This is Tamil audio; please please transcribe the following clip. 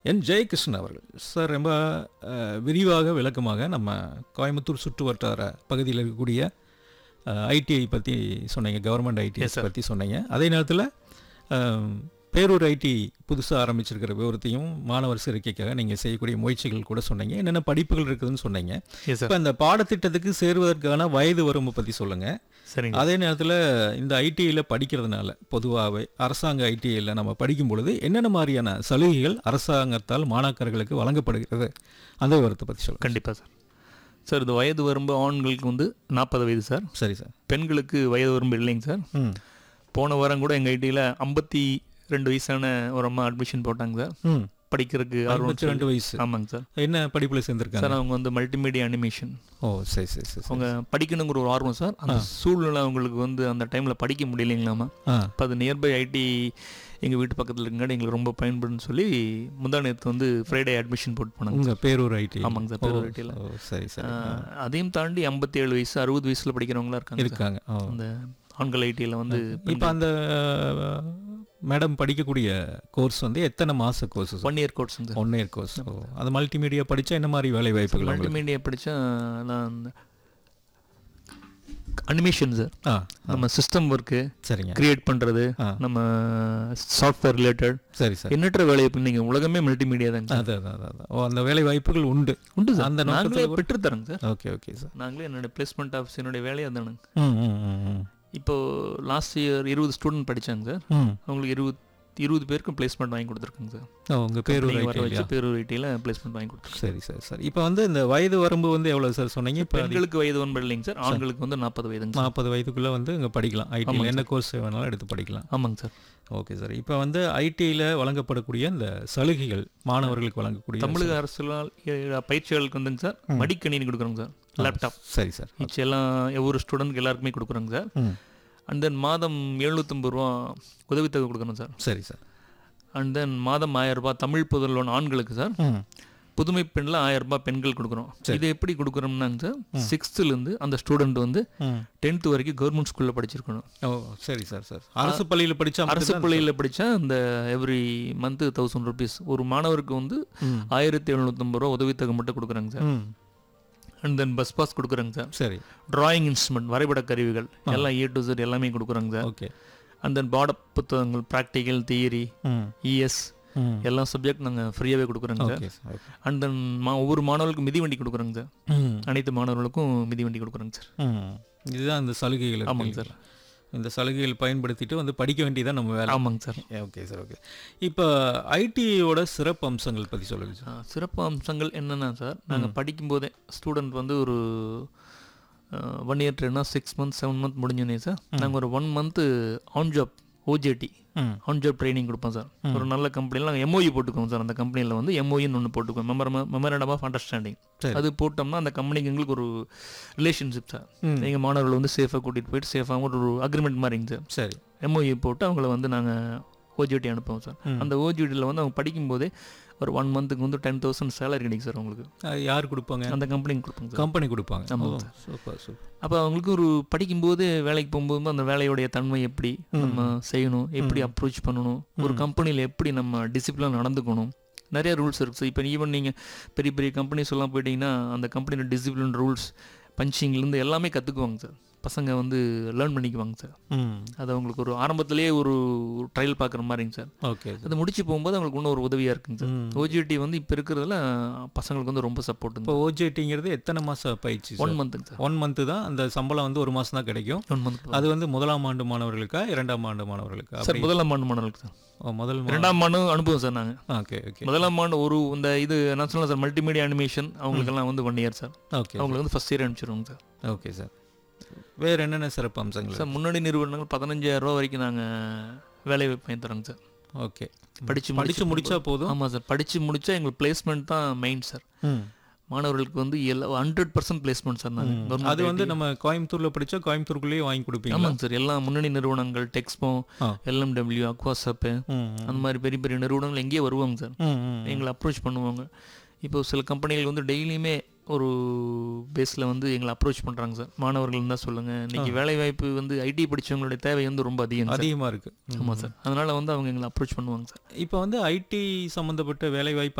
என் ஜெயகிருஷ்ணன் அவர்கள் சார் ரொம்ப அஹ், விரிவாக விளக்கமாக நம்ம கோயம்புத்தூர் சுற்று வட்டார பகுதியில் இருக்கக்கூடிய ஐடிஐ பற்றி சொன்னீங்க கவர்மெண்ட் ஐடிஐ Yes, sir. பற்றி சொன்னீங்க அதே நேரத்தில் பேரூர் ஐடி புதுசாக ஆரம்பிச்சிருக்கிற விவரத்தையும் மாணவர் சேர்க்கைக்காக நீங்கள் செய்யக்கூடிய முயற்சிகள் கூட சொன்னீங்க என்னென்ன படிப்புகள் இருக்குதுன்னு சொன்னீங்க எஸ் சார் இப்போ இந்த பாடத்திட்டத்துக்கு சேருவதற்கான வயது வரம்பு பற்றி சொல்லுங்கள் சரிங்க அதே நேரத்தில் இந்த ஐடிஐயில் படிக்கிறதுனால பொதுவாகவே அரசாங்க ஐடிஐயில் நம்ம படிக்கும் பொழுது என்னென்ன மாதிரியான சலுகைகள் அரசாங்கத்தால் மாணாக்கர்களுக்கு வழங்கப்படுகிறது அந்த விவரத்தை பற்றி சொல்லுங்கள் கண்டிப்பாக சார் சார் இது வயது வரம்பு ஆண்களுக்கு வந்து நாற்பது வயது சார் சரி சார் பெண்களுக்கு வயது வரம்பு இல்லைங்க சார் ம் போன வாரம் கூட எங்கள் ஐடியில் ஐம்பத்தி ரெண்டு வயசான ஒரு அம்மா அட்மிஷன் போட்டாங்க சார் ம் படிக்கிறதுக்கு ஆர்வம் அறுபத்தி ரெண்டு வயசு ஆமாங்க சார் என்ன படிப்பில் சேர்ந்துருக்காங்க சார் அவங்க வந்து மல்டிமீடியா அனிமேஷன் ஓ சரி சரி சரி சரி. அவங்க படிக்கணுங்கிற ஒரு ஆர்வம் சார் அந்த சூழ்நிலை அவங்களுக்கு வந்து அந்த டைமில் படிக்க முடியலைங்களாமா ஆ இப்போ அது நியர்பை ஐடி எங்கள் வீட்டு பக்கத்தில் இருக்குங்காட்டி எங்களுக்கு ரொம்ப பயன்படுன்னு சொல்லி முந்தா நேற்று வந்து ஃப்ரைடே அட்மிஷன் போட்டு போனாங்க உங்கள் பேரூர் ஐடி ஆமாங்க சார் பேரூர் ஐடியில் ஓ சரி சரி அதையும் தாண்டி ஐம்பத்தி ஏழு வயசு அறுபது வயசில் படிக்கிறவங்களா இருக்காங்க சார். இருக்காங்க ஓ அந்த ஆண்கள் ஐடியில் வந்து இப்போ அந்த மேடம் படிக்கக்கூடிய கோர்ஸ் வந்து எத்தனை மாத course one year course sir one year course ஓ அது மல்டிமீடியா படித்தா என்ன மாதிரி வேலை வாய்ப்புகள் உங்களுக்கு மல்டிமீடியா படித்தா நான் அந்த அனிமேஷன் சார் ஆ நம்ம சிஸ்டம் ஒர்க்கு சரிங்க கிரியேட் பண்ணுறது ஆ. நம்ம சாஃப்ட்வேர் ரிலேட்டட் சரி சார் எண்ணற்ற வேலை இப்போ நீங்கள் உலகமே மல்டிமீடியா தாங்க சார். அதான் அதான், அதான் ஓ அந்த வேலை வாய்ப்புகள் உண்டு உண்டு சார் அந்த நாங்களே நோக்கத்தில் கூட- பெற்று தரோங்க சார் ஓகே ஓகே சார் நாங்களே என்னோட பிளேஸ்மெண்ட் ஆஃபீஸ் என்னுடைய வேலையை தானுங்க ம் ம் ம் ம் இப்போ லாஸ்ட் இயர் இருபது ஸ்டூடெண்ட் படிச்சாங்க சார் ம் அவங்களுக்கு இருபது இருபது பேருக்கு பிளேஸ்மெண்ட் வாங்கி கொடுத்துருக்காங்க சார் ஓ உங்கள் பேரூர் நீங்க வர ஐடி வச்சு பேரூர் ஐடியில் பிளேஸ்மெண்ட் வாங்கி கொடுத்துருக்கோம் சரி சரி சார் இப்போ வந்து இந்த வயது வரம்பு வந்து எவ்வளோ சார் சொன்னீங்க இப்போ பெண்களுக்கு வயது ஒன்பது இல்லைங்க சார் ஆண்களுக்கு வந்து நாற்பது வயதுங்க சார் நாற்பது வயதுக்குள்ளே வந்து இங்கே படிக்கலாம் ஐடியில் ஆமாங்க என்ன கோர்ஸ் வேணாலும் எடுத்து படிக்கலாம் ஆமாங்க சார் ஓகே சார் இப்போ வந்து ஐடியில் வழங்கப்படக்கூடிய இந்த சலுகைகள் மாணவர்களுக்கு வழங்கக்கூடிய தமிழக அரசுலால் எ- பயிற்சியாளருக்கு வந்துங்க சார் மடிக்கணினி கொடுக்குறோங்க சார் லேப்டாப் சரி சார் ஈச் எல்லாம் ஒவ்வொரு ஸ்டூடெண்ட்க்கு எல்லாருக்குமே கொடுக்குறோங்க சார் ம் அண்ட் தென் மாதம் எழுநூற்றம்பது ரூபா உதவித்தொகை கொடுக்குறோம் சார் சரி சார் அண்ட் தென் மாதம் ஆயிரம் ரூபாய் தமிழ் புதல் லோன் ஆண்களுக்கு சார் ம் புதுமை பெண்ணில் ஆயிரம் ரூபாய் பெண்கள் கொடுக்குறோம் இது எப்படி கொடுக்குறோம்னாங்க சார் சிக்ஸ்த்துலேருந்து அந்த ஸ்டூடெண்ட் வந்து ம் டென்த்து வரைக்கும் கவர்மெண்ட் ஸ்கூலில் படிச்சிருக்கணும் ஓ சரி சார் சார் அரசு பள்ளியில் படித்தா அரசு பள்ளியில் படித்தா இந்த எவ்ரி மந்த் தௌசண்ட் ருபீஸ் ஒரு மாணவருக்கு வந்து ம் ஆயிரத்தி எழுநூற்றம்பது ரூபா உதவித்தொகை மட்டும் கொடுக்குறாங்க சார் ம் அண்ட் தென் பஸ் பாஸ் கொடுக்குறாங்க சார் சரி டிராயிங் இன்ஸ்ட்ருமெண்ட் வரைபட கருவிகள் எல்லாம் ஏ டு Z எல்லாமே கொடுக்குறாங்க சார் ஓகே அண்ட் தென் பாட புத்தகங்கள் ப்ராக்டிக்கல் தியரி ம் இஎஸ் ம் எல்லா சப்ஜெக்ட் நாங்கள் ஃப்ரீயாகவே கொடுக்குறோங்க sir okay sir okay and then மா ஒவ்வொரு மாணவர்களுக்கும் மிதிவண்டி கொடுக்குறோங்க சார் ம் அனைத்து மாணவர்களுக்கும் மிதிவண்டி கொடுக்குறோங்க சார் ம் இதுதான் இந்த சலுகைகள் இருக்கு ஆமாங்க சார் இந்த சலுகைகள் பயன்படுத்திட்டு வந்து படிக்க வேண்டியதான் நம்ம வேலை ஆமாங்க சார் ஓகே சார் ஓகே இப்போ ஐடியோட சிறப்பு அம்சங்கள் பற்றி சொல்லுங்க சார் ஆ, சிறப்பு அம்சங்கள் என்னென்னா சார் நாங்கள் படிக்கும்போதே ஸ்டூடெண்ட் வந்து ஒரு ஒன் இயர் ட்ரெயினா சிக்ஸ் மந்த் செவன் மந்த் முடிஞ்சோன்னே சார் நாங்கள் ஒரு one month on job OJT ம் ஆன் ஜாப் ட்ரைனிங் கொடுப்போம் சார் ஒரு நல்ல கம்பெனியில் நாங்கள் எம்ஓஇ போட்டுக்கோம் சார் அந்த கம்பெனியில் வந்து எம்ஓஇன்னு ஒன்று போட்டுக்கோம் மெமரம் மெமரண்டம் ஆஃப் அண்டர்ஸ்டாண்டிங் சரி. அது போட்டோம்னா அந்த கம்பெனிக்கு எங்களுக்கு ஒரு ரிலேஷன்ஷிப் சார் ம். எங்கள் மாணவர்கள் வந்து சேஃபாக கூட்டிகிட்டு போயிட்டு சேஃபாக ஒரு அக்ரிமெண்ட் மாதிரிங்க சார் சரி எம்ஓஇ போட்டு அவங்கள வந்து நாங்கள் ஓஜிடி அனுப்புவோம் சார் ம். அந்த ஓஜிடியில் வந்து அவங்க படிக்கும்போதே ஒரு ஒன் மந்த்துக்கு வந்து டென் தௌசண்ட் சேலரி கிடைக்கும் சார் அவங்களுக்கு அது யார் கொடுப்பாங்க அந்த கம்பெனிக்கு கொடுப்பாங்க சார் கம்பெனி கொடுப்பாங்க ஆமாங்க ஓ, சூப்பர் சூப்பர் அப்போ அவங்களுக்கு ஒரு படிக்கும்போது வேலைக்கு போகும்போது அந்த வேலையோடைய தன்மை எப்படி நம்ம செய்யணும் எப்படி அப்ரோச் பண்ணணும் ஒரு கம்பெனியில் எப்படி நம்ம டிசிப்ளின் நடந்துக்கணும் நிறைய ரூல்ஸ் இருக்குது இப்போ ஈவன் நீங்கள் பெரிய பெரிய கம்பெனிஸ் எல்லாம் போயிட்டீங்கன்னா அந்த கம்பெனியோட டிசிப்ளின் ரூல்ஸ் பஞ்சிங்லேருந்து எல்லாமே கற்றுக்குவாங்க சார் பசங்க வந்து லேர்ன் பண்ணிக்குவாங்க சார் ம் அது அவங்களுக்கு ஒரு ஆரம்பத்திலேயே ஒரு ட்ரையல் பார்க்குற மாதிரிங்க சார் ஓகே அது முடிச்சு போகும்போது அவங்களுக்கு இன்னும் ஒரு உதவியாக இருக்குங்க சார் ம். ஓஜிடி வந்து இப்போ இருக்கிறதுல பசங்களுக்கு வந்து ரொம்ப சப்போர்ட்டுங்க இப்போ ஓஜேடிங்கிறது எத்தனை மாத பயிற்சி ஒன் மந்த்துங்க சார் ஒன் மந்த்து தான் அந்த சம்பளம் வந்து ஒரு மாதம் தான் கிடைக்கும் ஒன் மந்த் அது வந்து முதலாம் ஆண்டு மாணவர்களுக்கா இரண்டாம் ஆண்டு மாணவர்களுக்கா சார் அப்படி முதலாம் ஆண்டு மாணவர்களுக்கு சார் ஓ, முதல் மா- ரெண்டாம் ஆண்டு அனுப்புவோம் சார் நாங்கள் ஓகே ஓகே முதலாம் ஆண்டு ஒரு இந்த இது நான் சொன்னேன் சார் மல்டிமீடியா அனிமேஷன் அவங்களுக்கெல்லாம் வந்து ஒன் இயர் சார் ஓகே அவங்களுக்கு வந்து ஃபஸ்ட் இயர் அனுப்பிச்சிருவோங்க சார் ஓகே சார் வேறு என்னென்ன சிறப்பு அம்சங்கள் சார் முன்னாடி நிறுவனங்கள் பதினஞ்சாயிரம் ரூபா வரைக்கும் நாங்கள் வேலை வாங்கி தரோங்க சார் ஓகே படித்து படித்து முடிச்சா போதும் ஆமாம் சார் படித்து முடிச்சா எங்களுக்கு பிளேஸ்மெண்ட் தான் மெயின் சார் ம் மாணவர்களுக்கு வந்து எல்லா ஹண்ட்ரட் பர்சன்ட் பிளேஸ்மெண்ட் சார் நாங்கள் அது வந்து நம்ம கோயம்புத்தூர்ல படிச்சா கோயம்புத்தூருக்குள்ளேயே வாங்கி கொடுப்பீங்க ஆமாங்க சார் எல்லா முன்னணி நிறுவனங்கள் டெக்ஸ்போ ஆ. எல்எம்டபிள்யூ அக்வாசப்பு ம் அந்த மாதிரி பெரிய பெரிய நிறுவனங்கள் எங்கேயே வருவாங்க சார் ம் ம் எங்களை அப்ரோச் பண்ணுவாங்க இப்போ சில கம்பெனிகள் வந்து டெய்லியுமே ஒரு பேஸில் வந்து எங்களை அப்ரோச் பண்ணுறாங்க சார் மாணவர்கள் இருந்தால் சொல்லுங்கள் இன்னைக்கு வேலை வாய்ப்பு வந்து ஐடி படிச்சவங்களுடைய தேவை வந்து ரொம்ப அதிகம் சார் அதிகமாக இருக்குது ஆமாம் சார் அதனால் வந்து அவங்க எங்களை அப்ரோச் பண்ணுவாங்க சார் இப்போ வந்து ஐடி சம்மந்தப்பட்ட வேலைவாய்ப்பு